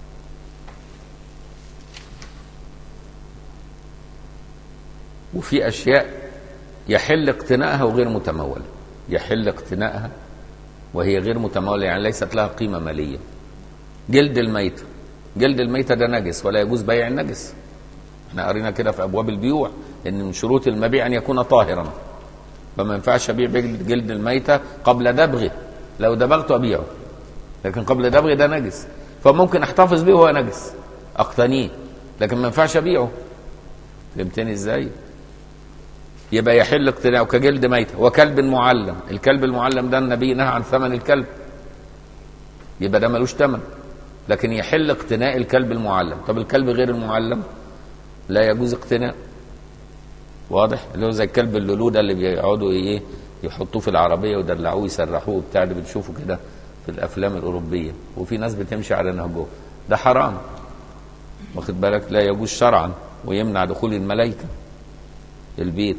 وفي أشياء يحل اقتنائها وغير متمولة يحل اقتنائها وهي غير متمولة يعني ليست لها قيمة مالية جلد الميتة جلد الميتة ده نجس ولا يجوز بيع النجس احنا قرينا كده في أبواب البيوع إن من شروط المبيع أن يكون طاهرا فما ينفعش أبيع جلد جلد الميتة قبل دبغه لو دبغته أبيعه لكن قبل دبغه ده نجس فممكن أحتفظ به وهو نجس أقتنيه لكن ما ينفعش أبيعه فهمتني إزاي؟ يبقى يحل اقتناؤه كجلد ميتة وكلب معلم الكلب المعلم ده النبي نهى عن ثمن الكلب يبقى ده ملوش ثمن لكن يحل اقتناء الكلب المعلم طب الكلب غير المعلم لا يجوز اقتناء واضح اللي هو زي الكلب اللولو اللي بيقعدوا ايه يحطوه في العربيه ويدلعوه يسرحوه بتاع اللي بنشوفه كده في الافلام الاوروبيه وفي ناس بتمشي على نهجه ده حرام واخد بالك لا يجوز شرعا ويمنع دخول الملائكه البيت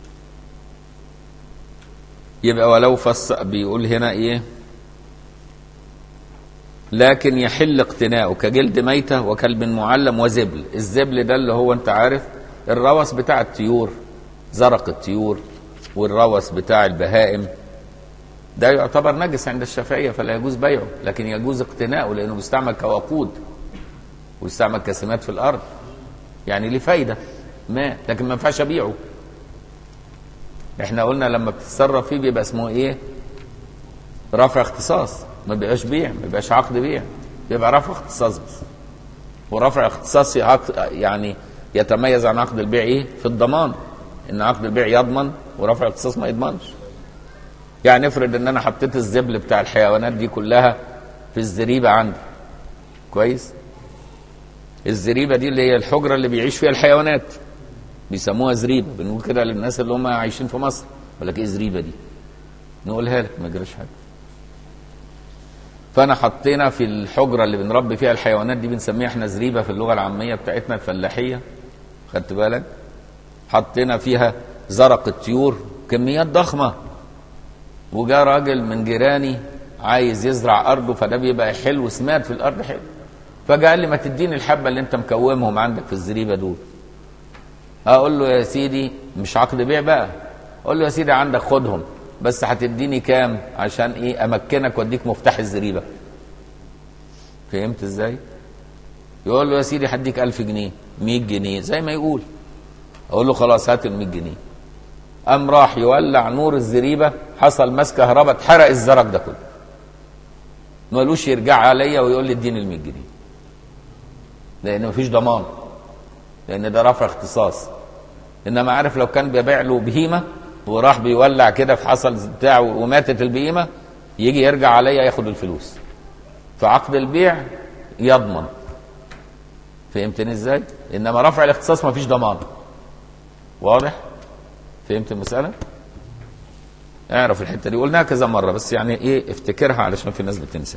يبقى ولو فص بيقول هنا ايه لكن يحل اقتناؤه كجلد ميتة وكلب معلم وزبل الزبل ده اللي هو انت عارف الروس بتاع الطيور زرق الطيور والروس بتاع البهائم ده يعتبر نجس عند الشافعية فلا يجوز بيعه لكن يجوز اقتناؤه لأنه بيستعمل كوقود ويستعمل كسمات في الأرض يعني ليه فايدة ما لكن ما ينفعش أبيعه احنا قلنا لما بتتصرف فيه بيبقى اسمه ايه رفع اختصاص ما بيبقاش بيع ما بيبقاش عقد بيع بيبقى رفع اختصاص بس ورفع اختصاص يعني يتميز عن عقد البيع ايه في الضمان ان عقد البيع يضمن ورفع الاختصاص ما يضمنش يعني افرض ان انا حطيت الزبل بتاع الحيوانات دي كلها في الزريبه عندي كويس الزريبه دي اللي هي الحجره اللي بيعيش فيها الحيوانات بيسموها زريبه بنقول كده للناس اللي هم عايشين في مصر يقول لك ايه زريبه دي نقولها لك ما يجراش حاجه فانا حطينا في الحجره اللي بنربي فيها الحيوانات دي بنسميها احنا زريبه في اللغه العاميه بتاعتنا الفلاحيه خدت بالك حطينا فيها زرق الطيور كميات ضخمه وجاء راجل من جيراني عايز يزرع ارضه فده بيبقى حلو سماد في الارض حلو فجاء قال لي ما تديني الحبه اللي انت مكومهم عندك في الزريبه دول اقول له يا سيدي مش عقد بيع بقى اقول له يا سيدي عندك خدهم بس هتديني كام عشان ايه امكنك واديك مفتاح الزريبه فهمت ازاي يقول له يا سيدي هديك 1000 جنيه 100 جنيه زي ما يقول اقول له خلاص هات ال 100 جنيه قام راح يولع نور الزريبه حصل ماس كهرباء اتحرق الزرق ده كله ما قالوش يرجع عليا ويقول لي اديني ال 100 جنيه لان مفيش ضمان لان ده رفع اختصاص انما عارف لو كان بيبيع له بهيمه وراح بيولع كده في حصل بتاعه وماتت البهيمه يجي يرجع عليا ياخد الفلوس فعقد البيع يضمن فهمتني ازاي انما رفع الاختصاص ما فيش ضمان واضح فهمت المساله اعرف الحته دي قلناها كذا مره بس يعني ايه افتكرها علشان في ناس بتنسى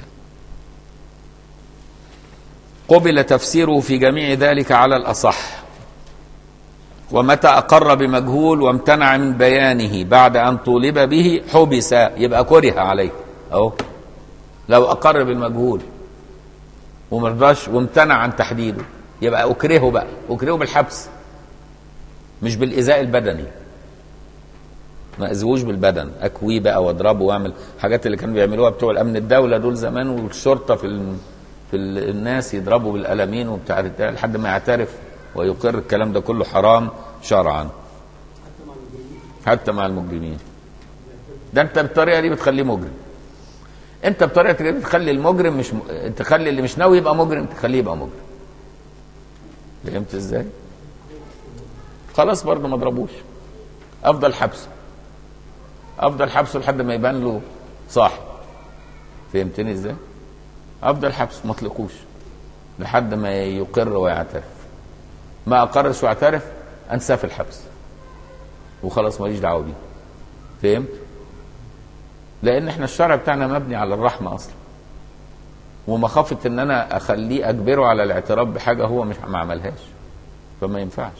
قبل تفسيره في جميع ذلك على الاصح ومتى اقر بمجهول وامتنع من بيانه بعد ان طولب به حبس يبقى كره عليه اهو لو اقر بالمجهول ومرضاش وامتنع عن تحديده يبقى اكرهه بقى اكرهه بالحبس مش بالايذاء البدني ما اذوش بالبدن اكويه بقى واضربه واعمل الحاجات اللي كانوا بيعملوها بتوع الامن الدوله دول زمان والشرطه في ال... في ال... الناس يضربوا بالقلمين وبتاع لحد ما يعترف ويقر الكلام ده كله حرام شرعا حتى مع المجرمين ده انت بالطريقه دي بتخليه مجرم انت بطريقه دي بتخلي المجرم مش م... تخلي اللي مش ناوي يبقى مجرم تخليه يبقى مجرم فهمت ازاي خلاص برضه ما ضربوش افضل حبسه افضل حبسه لحد ما يبان له صاحب فهمتني ازاي افضل حبسه ما اطلقوش لحد ما يقر ويعترف ما اقرش واعترف انساه في الحبس وخلاص ماليش دعوه بيه فهمت لان احنا الشرع بتاعنا مبني على الرحمه اصلا ومخافه ان انا اخليه اجبره على الاعتراف بحاجه هو مش ما عملهاش فما ينفعش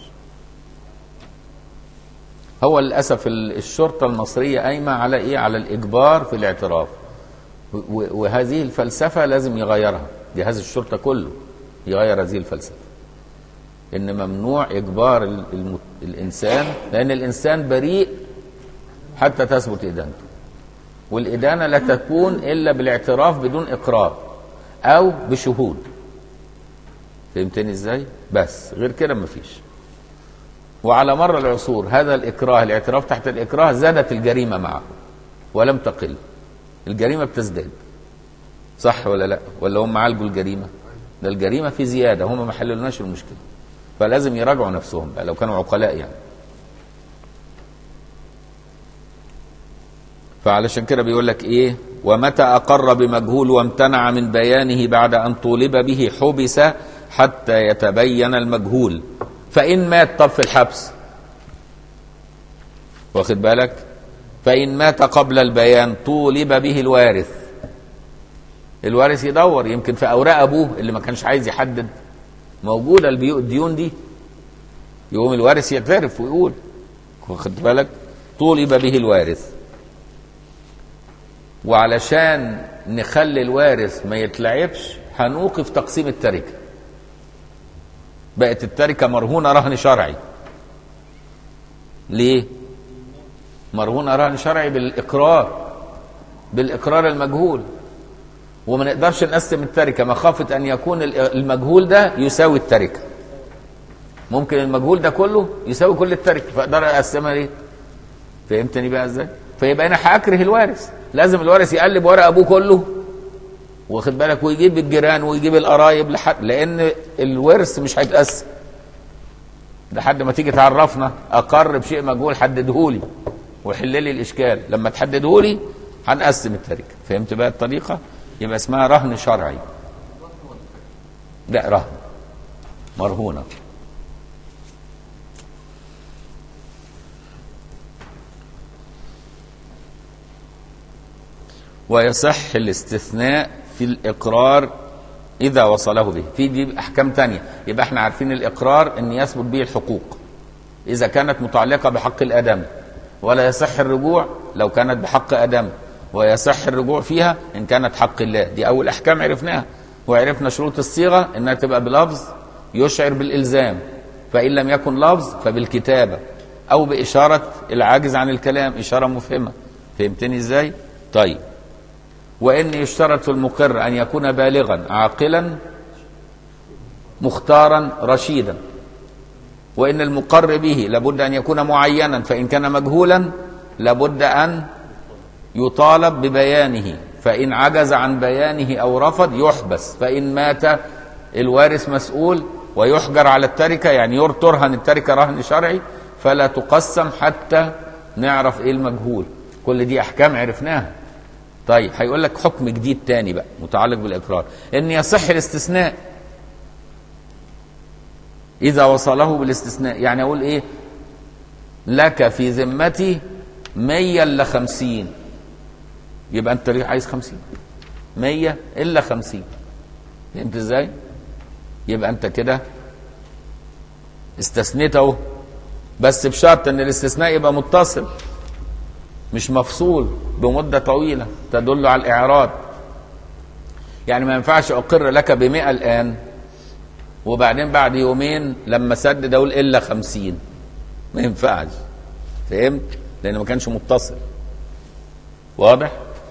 هو للاسف ال- الشرطه المصريه قايمه على ايه على الاجبار في الاعتراف و- و- وهذه الفلسفه لازم يغيرها جهاز الشرطه كله يغير هذه الفلسفه ان ممنوع اجبار ال- الم- الانسان لان الانسان بريء حتى تثبت ادانته والادانه لا تكون الا بالاعتراف بدون اقرار او بشهود فهمتني ازاي بس غير كده مفيش وعلى مر العصور هذا الاكراه الاعتراف تحت الاكراه زادت الجريمه معه ولم تقل الجريمه بتزداد صح ولا لا ولا هم عالجوا الجريمه ده الجريمه في زياده هم ما حللناش المشكله فلازم يراجعوا نفسهم بقى لو كانوا عقلاء يعني فعلشان كده بيقول لك ايه ومتى اقر بمجهول وامتنع من بيانه بعد ان طولب به حبس حتى يتبين المجهول فان مات طب في الحبس واخد بالك فان مات قبل البيان طولب به الوارث الوارث يدور يمكن في اوراق ابوه اللي ما كانش عايز يحدد موجوده البيو- الديون دي يقوم الوارث يعترف ويقول واخد بالك طولب به الوارث وعلشان نخلي الوارث ما يتلعبش هنوقف تقسيم التركه بقت التركه مرهونه رهن شرعي ليه مرهونه رهن شرعي بالاقرار بالاقرار المجهول وما نقدرش نقسم التركه مخافه ان يكون ال- المجهول ده يساوي التركه ممكن المجهول ده كله يساوي كل التركه فاقدر اقسمها ليه فهمتني بقى ازاي فيبقى انا هاكره الوارث لازم الوارث يقلب ورق ابوه كله واخد بالك ويجيب الجيران ويجيب القرايب لحد لان الورث مش هيتقسم لحد ما تيجي تعرفنا اقر بشيء مجهول حددهولي وحل لي الاشكال لما تحددهولي هنقسم التركه فهمت بقى الطريقه يبقى اسمها رهن شرعي لا رهن مرهونه ويصح الاستثناء في الإقرار إذا وصله به في دي أحكام تانية يبقى احنا عارفين الإقرار أن يثبت به الحقوق إذا كانت متعلقة بحق الآدم ولا يصح الرجوع لو كانت بحق آدم ويصح الرجوع فيها إن كانت حق الله دي أول أحكام عرفناها وعرفنا شروط الصيغة إنها تبقى بلفظ يشعر بالإلزام فإن لم يكن لفظ فبالكتابة أو بإشارة العاجز عن الكلام إشارة مفهمة فهمتني إزاي؟ طيب وإن يشترط في المقر أن يكون بالغا عاقلا مختارا رشيدا وإن المقر به لابد أن يكون معينا فإن كان مجهولا لابد أن يطالب ببيانه فإن عجز عن بيانه أو رفض يحبس فإن مات الوارث مسؤول ويحجر على التركة يعني ترهن التركة رهن شرعي فلا تقسم حتى نعرف ايه المجهول كل دي احكام عرفناها طيب هيقول لك حكم جديد تاني بقى متعلق بالاقرار ان يصح الاستثناء اذا وصله بالاستثناء يعني اقول ايه لك في ذمتي مية الا خمسين يبقى انت ليه عايز خمسين مية الا خمسين فهمت ازاي يبقى انت كده استثنيت اهو بس بشرط ان الاستثناء يبقى متصل مش مفصول بمدة طويلة تدل على الإعراض يعني ما ينفعش أقر لك بمئة الآن وبعدين بعد يومين لما سدد أقول إلا خمسين ما ينفعش فهمت؟ لأنه ما كانش متصل واضح؟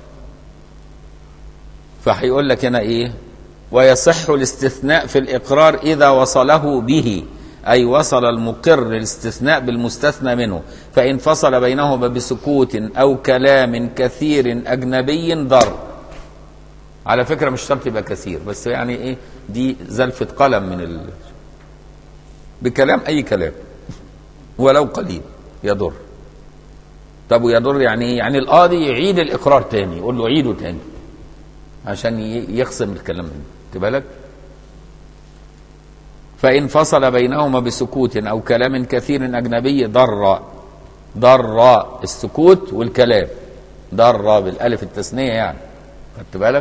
فهيقول لك هنا إيه؟ ويصح الاستثناء في الإقرار إذا وصله به أي وصل المقر الاستثناء بالمستثنى منه فإن فصل بينهما بسكوت أو كلام كثير أجنبي ضر على فكرة مش شرط يبقى كثير بس يعني إيه دي زلفة قلم من ال... بكلام أي كلام ولو قليل يضر طب ويضر يعني إيه؟ يعني القاضي يعيد الإقرار تاني يقول له عيده تاني عشان ي- يخصم الكلام ده بالك فإن فصل بينهما بسكوت أو كلام كثير أجنبي ضر ضر السكوت والكلام ضر بالألف التثنية يعني خدت بالك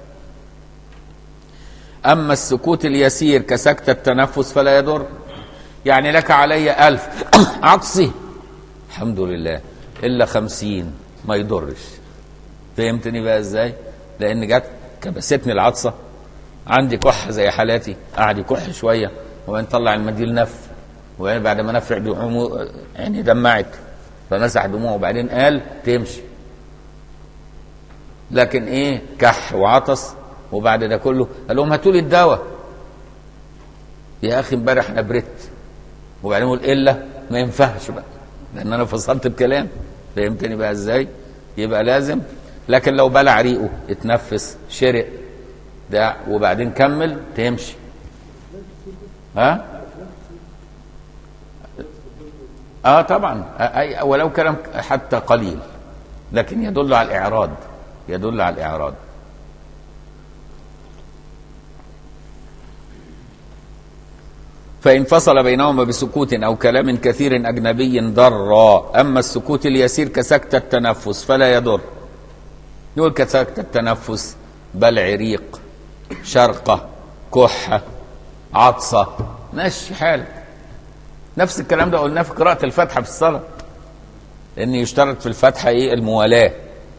أما السكوت اليسير كسكت التنفس فلا يضر يعني لك علي ألف عطسي الحمد لله إلا خمسين ما يضرش فهمتني بقى إزاي لأن جت كبستني العطسة عندي كحة زي حالاتي قعد يكح شوية وبعدين طلع المنديل نف وبعدين بعد ما نفع دموعه يعني دمعت فمسح دموعه وبعدين قال تمشي لكن ايه كح وعطس وبعد ده كله قال لهم هاتوا لي الدواء يا اخي امبارح انا بردت وبعدين يقول الا ما ينفعش بقى لان انا فصلت بكلام فهمتني بقى ازاي يبقى لازم لكن لو بلع ريقه اتنفس شرق ده وبعدين كمل تمشي ها اه طبعا أي ولو كلام حتى قليل لكن يدل على الاعراض يدل على الاعراض فإن فصل بينهما بسكوت أو كلام كثير أجنبي ضر أما السكوت اليسير كسكت التنفس فلا يضر يقول كسكت التنفس بلع ريق شرقة كحة عطسة ماشي حالك نفس الكلام ده قلناه في قراءة الفاتحة في الصلاة لأن يشترط في الفاتحة إيه الموالاة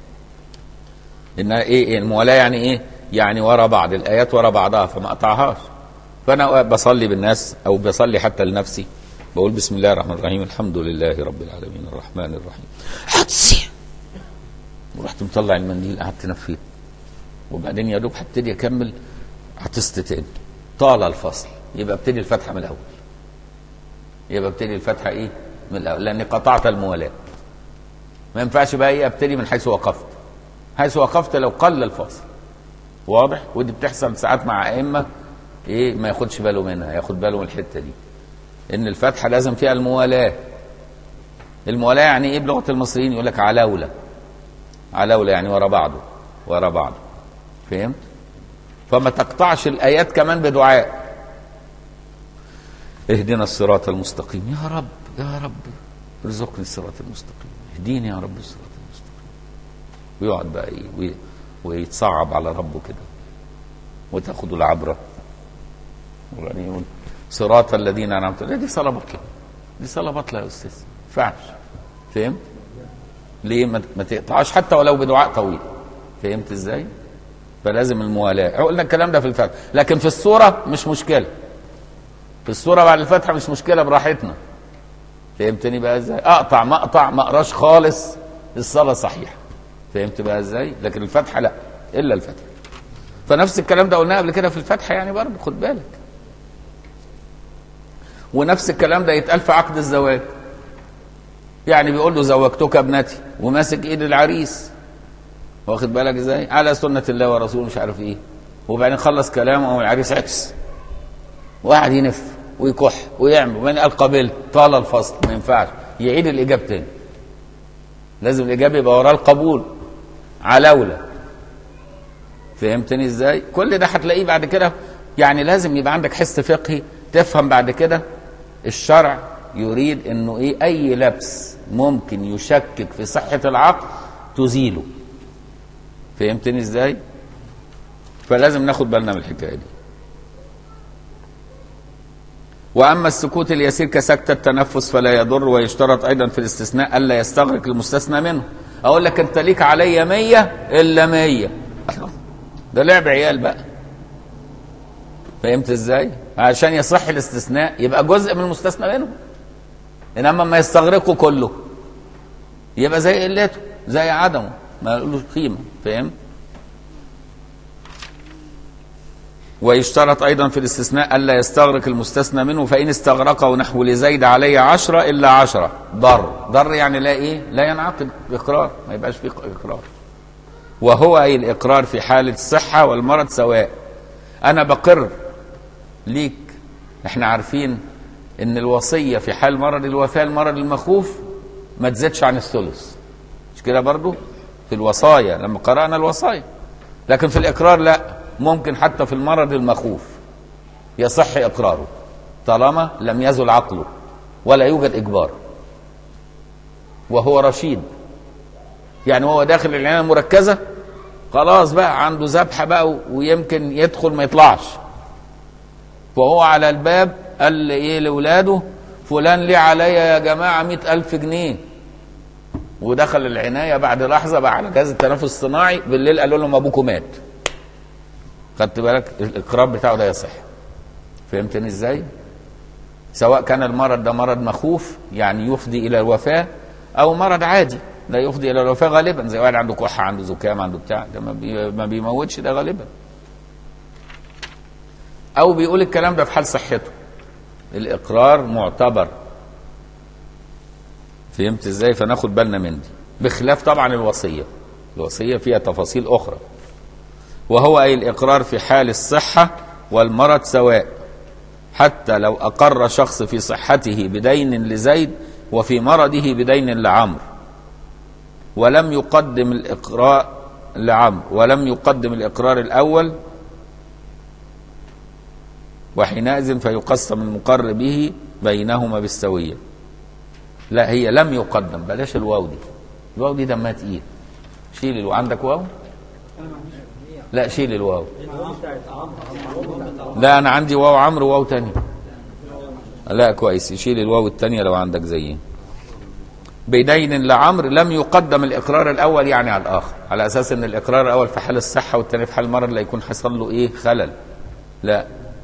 إن إيه الموالاة يعني إيه؟ يعني ورا بعض الآيات ورا بعضها فما أقطعهاش فأنا بصلي بالناس أو بصلي حتى لنفسي بقول بسم الله الرحمن الرحيم الحمد لله رب العالمين الرحمن الرحيم حدسي ورحت مطلع المنديل قعدت نفيه وبعدين يا دوب هبتدي اكمل عطست تاني طال الفصل يبقى ابتدي الفتحه من الاول يبقى ابتدي الفتحه ايه من الاول لاني قطعت الموالاه ما ينفعش بقى ايه ابتدي من حيث وقفت حيث وقفت لو قل الفصل واضح ودي بتحصل ساعات مع ائمه ايه ما ياخدش باله منها ياخد باله من الحته دي ان الفتحه لازم فيها الموالاه الموالاه يعني ايه بلغه المصريين يقول لك علاوله علاوله يعني ورا بعضه ورا بعضه فهمت فما تقطعش الايات كمان بدعاء اهدنا الصراط المستقيم يا رب يا رب ارزقني الصراط المستقيم اهديني يا رب الصراط المستقيم ويقعد بقى ايه وي- ويتصعب على ربه كده وتاخد العبره وبعدين يقول صراط الذين انعمت عليهم دي صلاه بطله دي صلاه بطله يا استاذ ما ينفعش فهمت؟ ليه ما ما تقطعش حتى ولو بدعاء طويل فهمت ازاي؟ فلازم الموالاه قلنا الكلام ده في الفتح لكن في الصوره مش مشكله في الصوره بعد الفتحه مش مشكله براحتنا فهمتني بقى ازاي؟ اقطع ما اقطع ما اقراش خالص الصلاه صحيحه فهمت بقى ازاي؟ لكن الفتحه لا الا الفتحه فنفس الكلام ده قلناه قبل كده في الفتحه يعني برضه خد بالك ونفس الكلام ده يتقال في عقد الزواج يعني بيقول له زوجتك ابنتي وماسك ايد العريس واخد بالك ازاي على سنه الله ورسوله مش عارف ايه وبعدين خلص كلامه وهو العريس عكس وقعد ينف ويكح ويعمل وبعدين قال قبلت طال الفصل ما ينفعش يعيد الاجابه تاني لازم الاجابه يبقى وراه القبول علاوله فهمتني ازاي كل ده هتلاقيه بعد كده يعني لازم يبقى عندك حس فقهي تفهم بعد كده الشرع يريد انه ايه اي لبس ممكن يشكك في صحة العقل تزيله فهمتني ازاي فلازم ناخد بالنا من الحكاية دي واما السكوت اليسير كسكت التنفس فلا يضر ويشترط ايضا في الاستثناء الا يستغرق المستثنى منه اقول لك انت ليك عليا مية الا مية ده لعب عيال بقى فهمت ازاي عشان يصح الاستثناء يبقى جزء من المستثنى منه انما ما يستغرقه كله يبقى زي قلته زي عدمه ما له قيمه فهمت ويشترط أيضا في الاستثناء ألا يستغرق المستثنى منه فإن استغرقه نحو لزيد عليه عشرة إلا عشرة ضر ضر يعني لا إيه لا ينعقد إقرار ما يبقاش فيه إقرار وهو أي الإقرار في حالة الصحة والمرض سواء أنا بقر ليك احنا عارفين ان الوصية في حال مرض الوفاة المرض المخوف ما تزيدش عن الثلث مش كده برضو في الوصايا لما قرأنا الوصايا لكن في الإقرار لا ممكن حتى في المرض المخوف يصح إقراره طالما لم يزل عقله ولا يوجد إجبار وهو رشيد يعني وهو داخل العناية المركزة خلاص بقى عنده ذبحة بقى ويمكن يدخل ما يطلعش وهو على الباب قال ايه لاولاده فلان ليه عليا يا جماعه مئة ألف جنيه ودخل العنايه بعد لحظه بقى على جهاز التنفس الصناعي بالليل قالوا لهم ابوكم مات خدت بالك الاقرار بتاعه ده يصح فهمتني ازاي سواء كان المرض ده مرض مخوف يعني يفضي الى الوفاه او مرض عادي لا يفضي الى الوفاه غالبا زي واحد عنده كحه عنده زكام عنده بتاع ده ما, بي ما بيموتش ده غالبا او بيقول الكلام ده في حال صحته الاقرار معتبر فهمت ازاي فناخد بالنا من دي بخلاف طبعا الوصيه الوصيه فيها تفاصيل اخرى وهو اي الاقرار في حال الصحه والمرض سواء حتى لو اقر شخص في صحته بدين لزيد وفي مرضه بدين لعمرو ولم يقدم الاقرار لعمرو ولم يقدم الاقرار الاول وحينئذ فيقسم المقر به بينهما بالسوية لا هي لم يقدم بلاش الواو دي الواو دي دمها تقيل شيل الواو عندك واو لا شيل الواو لا انا عندي واو عمرو وواو تاني لا كويس شيل الواو التانية لو عندك زيي بدين لعمر لم يقدم الاقرار الاول يعني على الاخر على اساس ان الاقرار الاول في حال الصحه والثاني في حال المرض لا يكون حصل له ايه خلل لا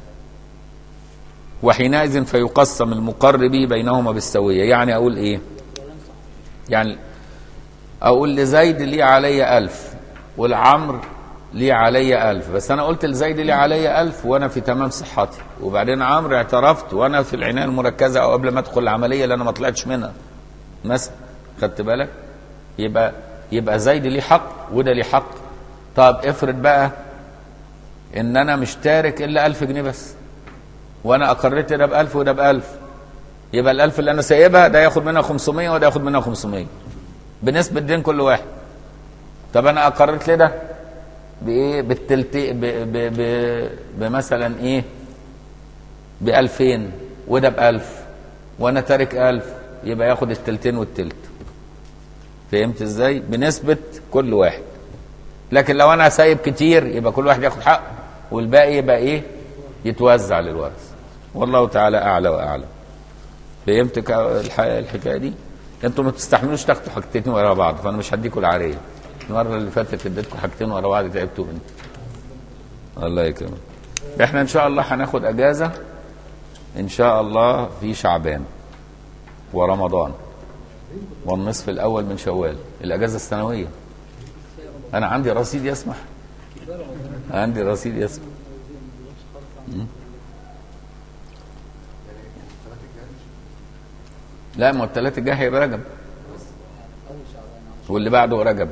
وحينئذ فيقسم المقر به بينهما بالسوية يعني أقول إيه يعني أقول لزيد لي علي ألف والعمر لي علي ألف بس أنا قلت لزيد لي علي ألف وأنا في تمام صحتي وبعدين عمرو اعترفت وأنا في العناية المركزة أو قبل ما أدخل العملية اللي أنا ما طلعتش منها مثلا خدت بالك يبقى يبقى زيد ليه حق وده ليه حق طب افرض بقى ان انا مش تارك الا ألف جنيه بس وانا اقريت ده ب 1000 وده ب 1000 يبقى ال 1000 اللي انا سايبها ده ياخد منها 500 وده ياخد منها 500 بنسبه دين كل واحد طب انا اقريت ليه ده بايه بالتلتي ب ب ب بمثلا ايه ب 2000 وده ب 1000 وانا تارك 1000 يبقى ياخد التلتين والتلت فهمت ازاي بنسبه كل واحد لكن لو انا سايب كتير يبقى كل واحد ياخد حقه والباقي يبقى ايه يتوزع للورث والله تعالى اعلى واعلم فهمت الحكايه دي انتوا ما تستحملوش تاخدوا حاجتين ورا بعض فانا مش هديكوا العاريه المره اللي فاتت اديتكم حاجتين ورا بعض تعبتوا انت الله يكرمك احنا ان شاء الله هناخد اجازه ان شاء الله في شعبان ورمضان والنصف الاول من شوال الاجازه السنويه انا عندي رصيد يسمح عندي رصيد يسمح لا ما الثلاثة الجاي هيبقى رجب واللي بعده رجب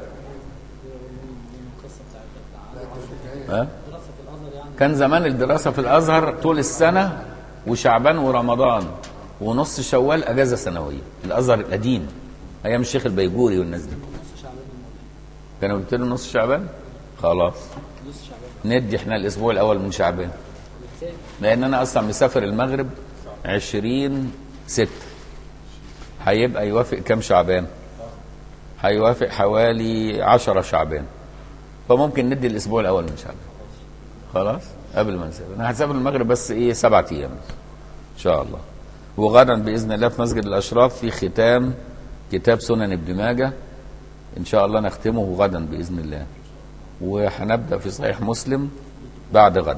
ها؟ كان زمان الدراسة في الأزهر طول السنة وشعبان ورمضان ونص شوال أجازة سنوية الأزهر القديم أيام الشيخ البيجوري والناس دي كانوا قلت له نص شعبان خلاص ندي احنا الأسبوع الأول من شعبان لان انا اصلا مسافر المغرب عشرين ستة هيبقى يوافق كام شعبان هيوافق حوالي عشرة شعبان فممكن ندي الاسبوع الاول من شعبان خلاص قبل ما نسافر انا هسافر المغرب بس ايه سبعة ايام ان شاء الله وغدا باذن الله في مسجد الاشراف في ختام كتاب سنن ابن ماجه ان شاء الله نختمه غدا باذن الله وهنبدا في صحيح مسلم بعد غد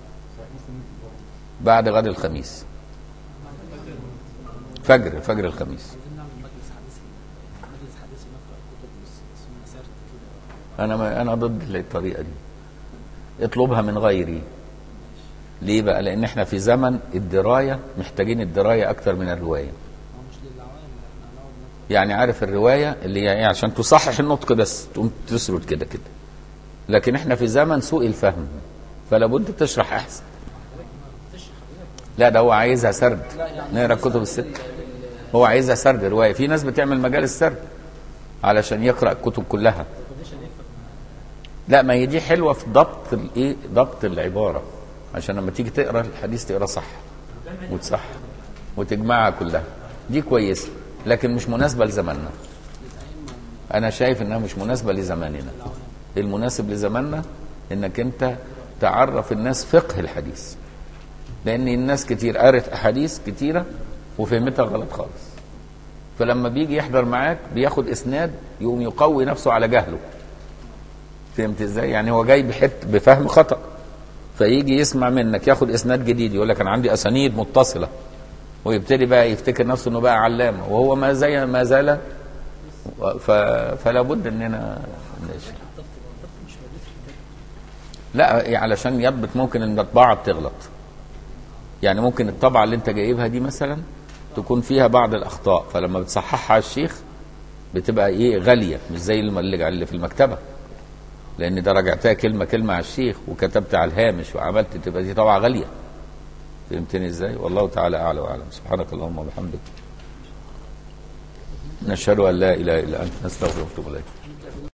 بعد غد الخميس فجر فجر الخميس انا ما انا ضد الطريقه دي اطلبها من غيري ليه بقى لان احنا في زمن الدرايه محتاجين الدرايه اكتر من الروايه يعني عارف الروايه اللي هي ايه عشان تصحح النطق بس تقوم تسرد كده كده لكن احنا في زمن سوء الفهم فلا بد تشرح احسن لا ده هو عايزها سرد نقرا الكتب الست هو عايزها سرد روايه في ناس بتعمل مجال السرد علشان يقرا الكتب كلها لا ما هي دي حلوه في ضبط الايه ضبط العباره عشان لما تيجي تقرا الحديث تقرا صح وتصح وتجمعها كلها دي كويسه لكن مش مناسبه لزماننا انا شايف انها مش مناسبه لزماننا المناسب لزماننا انك انت تعرف الناس فقه الحديث لان الناس كتير قرت احاديث كتيره وفهمتها غلط خالص فلما بيجي يحضر معاك بياخد اسناد يقوم يقوي نفسه على جهله فهمت ازاي يعني هو جاي بحت بفهم خطا فيجي يسمع منك ياخد اسناد جديد يقول لك انا عندي اسانيد متصله ويبتدي بقى يفتكر نفسه انه بقى علامه وهو ما زي ما زال ف... فلا بد اننا نشرح لا علشان يضبط ممكن ان الطباعه بتغلط يعني ممكن الطبعه اللي انت جايبها دي مثلا تكون فيها بعض الاخطاء فلما بتصححها الشيخ بتبقى ايه غاليه مش زي اللي اللي في المكتبه لان ده راجعتها كلمه كلمه على الشيخ وكتبت على الهامش وعملت تبقى دي طبعا غاليه فهمتني ازاي والله تعالى اعلى واعلم سبحانك اللهم وبحمدك نشهد ان لا اله الا انت نستغفرك ونتوب اليك